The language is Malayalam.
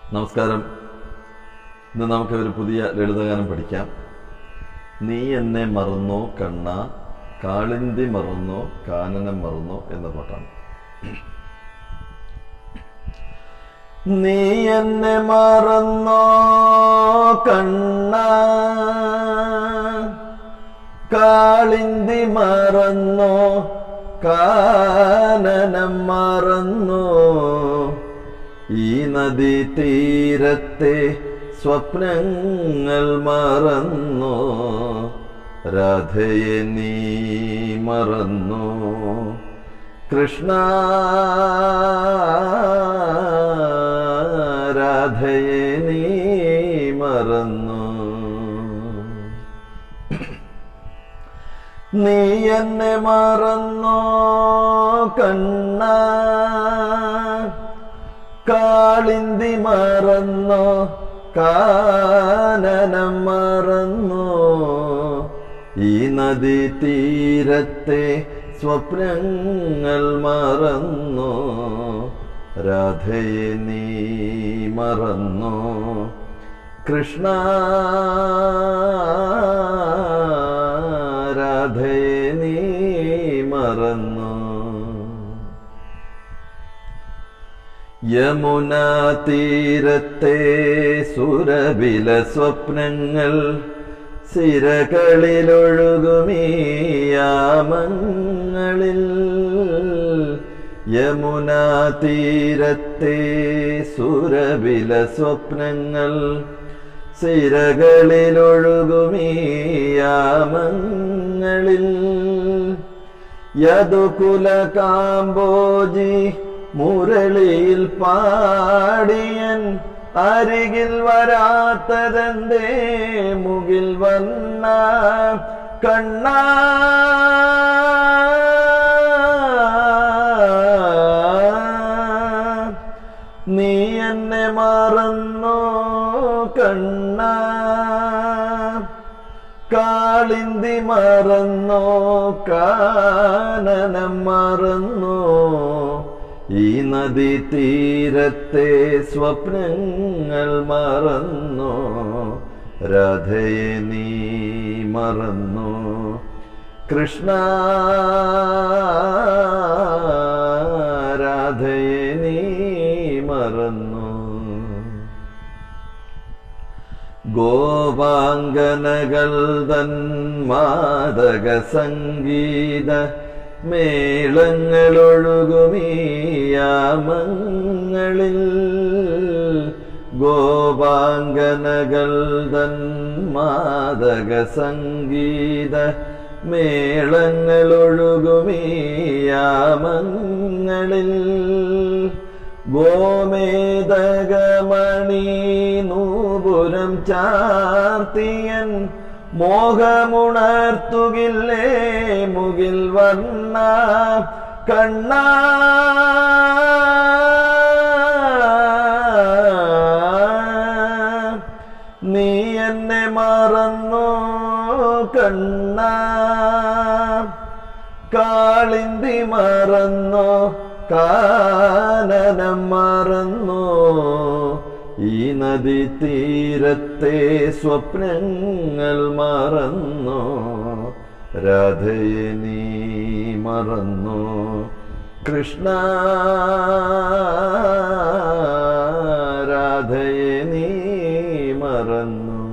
നമസ്കാരം ഇന്ന് നമുക്ക് ഒരു പുതിയ ലളിതഗാനം പഠിക്കാം നീ എന്നെ മറന്നോ കണ്ണ കാളിന്തി മറന്നോ കാനനം മറന്നോ എന്ന പാട്ടാണ് നീ എന്നെ മറന്നോ കണ്ണ കാളിന്തി മറന്നോ കാനനം മറന്നോ ഈ നദി തീരത്തെ സ്വപ്നങ്ങൾ മറന്നോ രാധയെ നീ മറന്നു കൃഷ്ണ രാധയെ നീ മറന്നു നീ എന്നെ മറന്നോ കണ്ണ കാളിന്തി മറന്നോ കാനനം മറന്നോ ഈ നദി തീരത്തെ സ്വപ്നങ്ങൾ മറന്നോ രാധയെ നീ മറന്നോ കൃഷ്ണ രാധയെ നീ മറന്നു യമുന തീരത്തെ സുരവില സ്വപ്നങ്ങൾ സിരകളിലൊഴുകുമീയാമങ്ങളിൽ യമുന തീരത്തെ സുരവില സ്വപ്നങ്ങൾ സിരകളിലൊഴുകുമീയാമങ്ങളിൽ യദുകുല കാമ്പോജി മുരളിയിൽ പാടിയൻ അരികിൽ വരാത്തതെന്തേ മുകിൽ വന്ന കണ്ണ നീ എന്നെ മറന്നോ കണ്ണ കാളിന്തി മറന്നോ കാനനം മറന്നോ ഈ നദി തീരത്തെ സ്വപ്നങ്ങൾ മറന്നോ രാധയെ നീ മറന്നു കൃഷ്ണ രാധയെ നീ മറന്നു ഗോപാംഗനകൾ തൻ മാതക സംഗീത മേളങ്ങളൊഴുകുമീയാമങ്ങളിൽ ഗോപാംഗനകൾ തൻ മാതക സംഗീത മേളങ്ങളൊഴുകുമീയാമങ്ങളിൽ ഗോമേതകമണി നൂപുരം ചാർത്തിയൻ മോഹമുണർത്തുകില്ലേ മുകിൽ വന്ന കണ്ണ നീ എന്നെ മറന്നോ കണ്ണ കാളിന്തി മറന്നോ കാനനം മറന്നോ ഈ നദി തീരത്തെ സ്വപ്നങ്ങൾ മറന്നോ രാധയെ നീ മറന്നു കൃഷ്ണ രാധയെ നീ മറന്നു